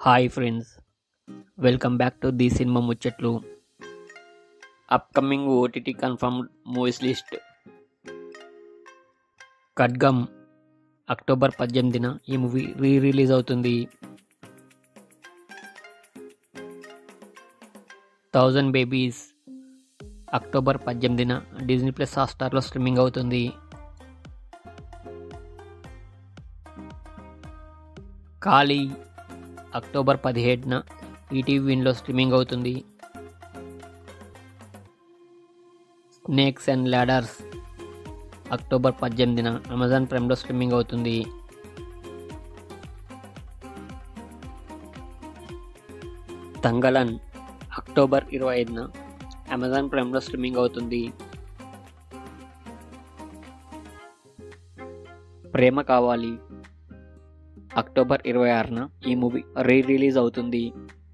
hi friends welcome back to the cinema ముచ్చట్లు upcoming OTT confirmed movies list Khadgam October పద్దెనిమిదిన ఈ movie rerelease అవుతుంది thousand babies October పద్దెనిమిదిన Disney plus హాట్స్టార్లో streaming అవుతుంది ఖాళీ అక్టోబర్ పదిహేడున ఈటీవీ విన్లో స్ట్రీమింగ్ అవుతుంది స్నేక్స్ అండ్ ల్యాడర్స్ అక్టోబర్ పద్దెనిమిదిన అమెజాన్ ప్రైమ్లో స్ట్రీమింగ్ అవుతుంది తంగలన్ అక్టోబర్ ఇరవై ఐదున అమెజాన్ ప్రైమ్లో స్ట్రీమింగ్ అవుతుంది ప్రేమ కావాలి అక్టోబర్ ఇరవై ఆరున ఈ మూవీ రీ రిలీజ్ అవుతుంది